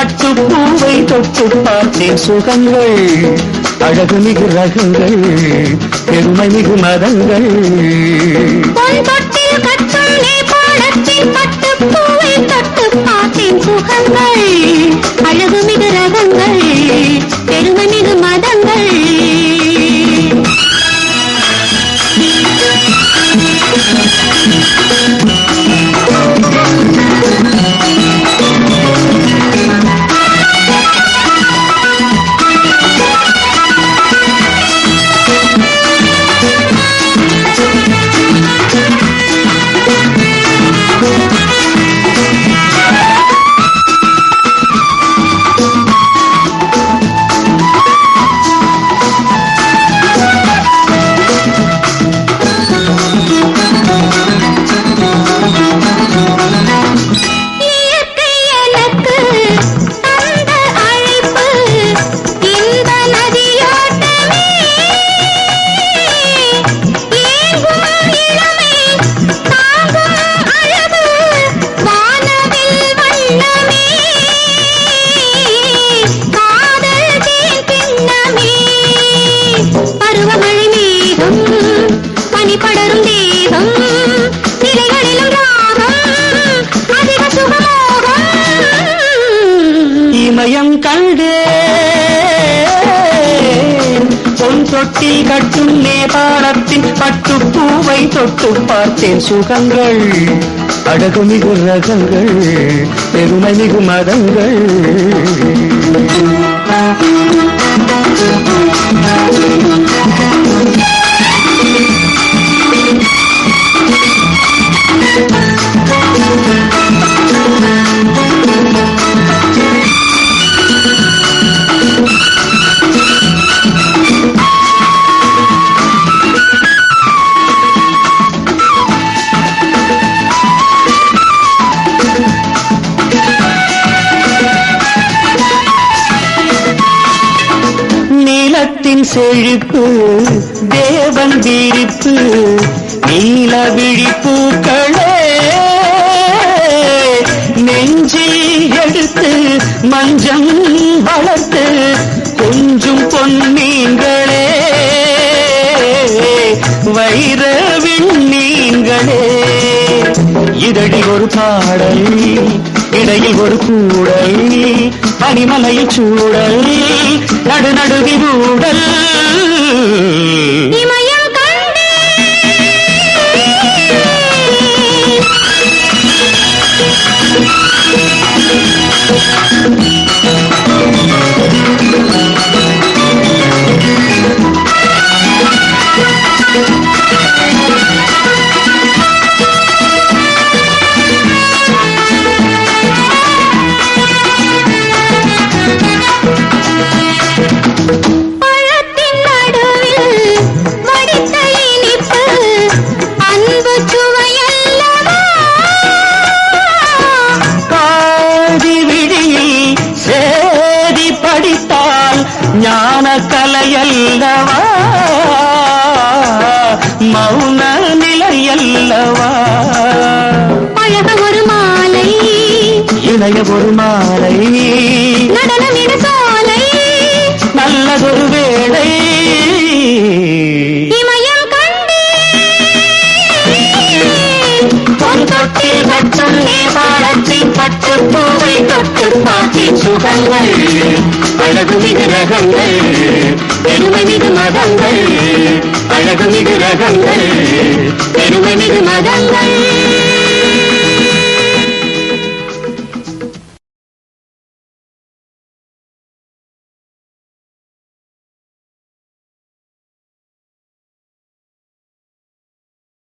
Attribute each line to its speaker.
Speaker 1: பட்டுப்பூவை தொட்டு பார்த்தேன் சுகங்கள் அழகு மிகு ரகங்கள் பெருமை மிகு மதங்கள்
Speaker 2: பொன் தொட்டில் கட்டும் நேபாளத்தின் பட்டுப் பூவை தொட்டுப் பார்த்தேன் சுகங்கள். அழகு மிகு ரகங்கள் பெருமை மிகு மதங்கள் இயற்கை எனக்கு தந்த அழைப்பு இன்ப நதியோட்டமே ஏங்கும் இளமை தாங்கும் அழகு வானவில் வண்ணமே காதல் தேன் கிண்ணமே பருவமழை மேகம் பனி படரும் தேகம் நிலைகளிலும் ராகம் அதிக சுகமோகம்
Speaker 1: இமயம் கண்டே பொன் தொட்டி கட்டும் நேபாளத்தின் பட்டுப்பூவை தொட்டு பார்த்தேன் சுகங்கள் அழகு மிகு ரகங்கள் பெருமை மிகு மதங்கள் நீலத்தின் செழிப்பு தேவன் விரிப்பு நீல விழிப்பூக்களே நெஞ்சில் எடுத்து மஞ்சம் வளர்த்து கொஞ்சம் பொன்னீங்களே வைர விண்ணீங்களே இதழில் ஒரு பாடல் இடையில் ஒரு கூடல் பனிமலையில் சூடல் நடு நடுவில் ஊடல்
Speaker 2: இமயம் கண்டே பழத்தின் நடுவில் வடித்த இனிப்பு அன்பு சுவையல்லவா
Speaker 1: பாதி விழியில் சேதி படித்தால் ஞான கலையல்லவா மௌன நிலையல்லவா
Speaker 2: அழக ஒரு மாலை
Speaker 1: இளைய ஒரு மாலை
Speaker 2: நடனமிட சோலை
Speaker 1: நல்லதொரு வேளை
Speaker 2: இமயம் கண்டே
Speaker 1: பொன் தொட்டில் கட்டும் நேபாளத்தின் பட்டுப்பூவை தொட்டு பார்த்தேன் சுகங்கள் அழகு மிகு ரகங்கள் பெருமை மிகு மதங்கள் அழகு மிகு ரகங்கள் பெருமை மிகு மதங்கள்